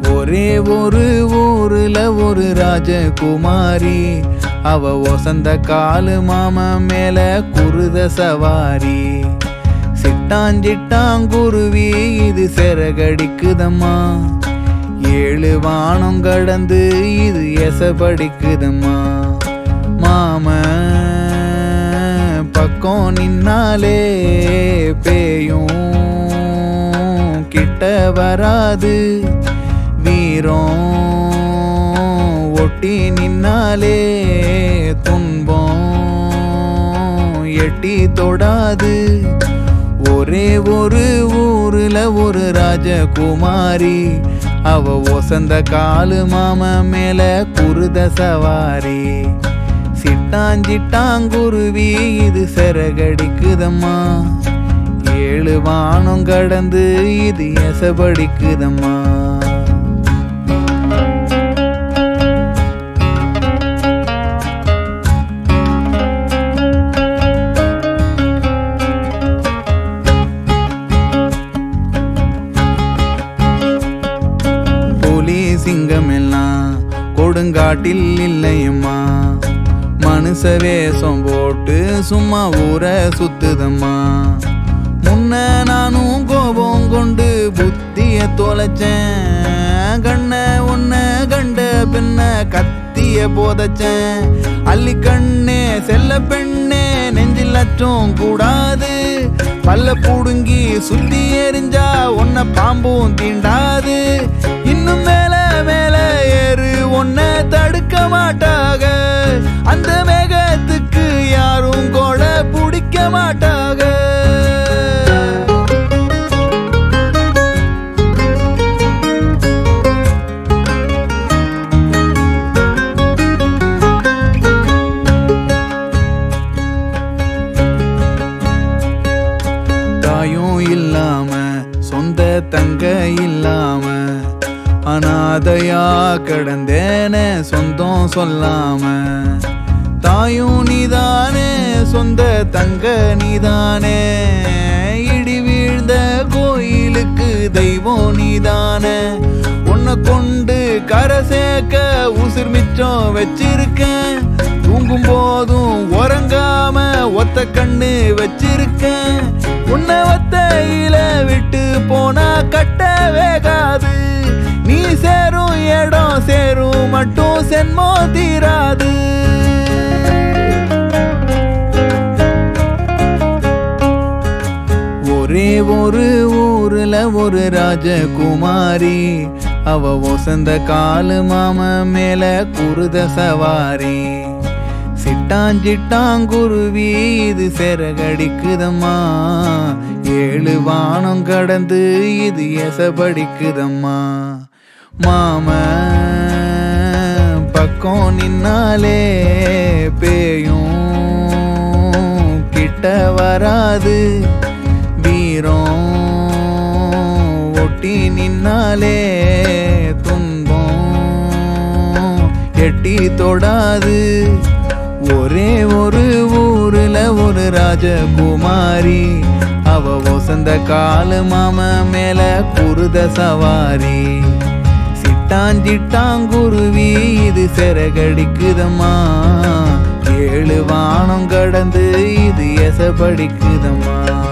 ஒரே ஒரு ஊருல ஒரு ராஜகுமாரி அவ ஒசந்த காலு மாம மேல குருத சவாரி சிட்டாஞ்சிட்டாங்குருவி இது செரகடிக்குதம்மா ஏழு வானம் கடந்து இது எசபடிக்குதம்மா மாம பக்கம் நின்னாலே பேயும் கிட்ட வராது வீரம் ஒட்டி நின்னாலே துன்பம் எட்டி தொடாது ஒரே ஒரு ஊருல ஒரு ராஜகுமாரி அவ ஒசந்த காலு மாம மேல குருத சவாரி சிட்டாஞ்சிட்டாங்குருவி இது செரகடிக்குதம்மா ஏழு வானம் கடந்து இது எசபடிக்குதம்மா புலி சிங்கம் எல்லாம் கொடுங்காட்டில் இல்லையம்மா மனுஷ வேஷம் போட்டு சும்மா ஊரை சுத்துதம்மா முன்ன நானும் கோபம் கொண்டு புத்திய தொலைச்சேன் கண்ண உன்ன கண்ட பின்ன கத்திய போதச்சேன் அள்ளி கண்ணே செல்ல பெண்ணே நெஞ்சில் அச்சம் கூடாது பல்ல புடுங்கி சுத்தி எரிஞ்சா உன்னை பாம்பும் தீண்டாது இன்னும் மேல மேல ஏறு உன்னை தடுக்க மாட்டாக அந்த மேகத்துக்கு யாரும் கூட பிடிக்க மாட்டாக தாயும் இல்லாம சொந்த தங்க இல்லாம அனாதையா கிடந்தேனே சொந்தம் சொல்லாம தாயும் நீதானே சொந்த தங்க நீதானே இடி வீழ்ந்த கோயிலுக்கு தெய்வம் நீதானே உன்னை கொண்டு கரை சேர்க்க உசிர் மிச்சம் வச்சிருக்கேன் தூங்கும் போதும் உறங்காம ஒத்த கண்ணு வச்சிருக்கேன் உன்னை ஒத்தையில விட்டு போனா கட்ட வேகாது நீ சேரும் இடம் சேரும் மட்டும் சென்மோ தீராது ஒரே ஒரு ஊருல ஒரு ராஜகுமாரி அவ ஒசந்த காலு மாம மேல குருத சவாரி சிட்டாஞ்சிட்டாங்குருவி இது செரகடிக்குதம்மா ஏழு வானம் கடந்து இது எசபடிக்குதம்மா மாம பக்கம் நின்னாலே பேயும் கிட்ட வராது வீரம் ஒட்டி நின்னாலே துன்பம் எட்டி தொடாது ஒரே ஒரு ஊருல ஒரு ராஜகுமாரி அவ வசந்த காலு மாம மேல குருத சவாரி சிட்டாஞ்சிட்டாங்குருவி இது செரகடிக்குதம்மா ஏழு வானம் கடந்து இது எசபடிக்குதம்மா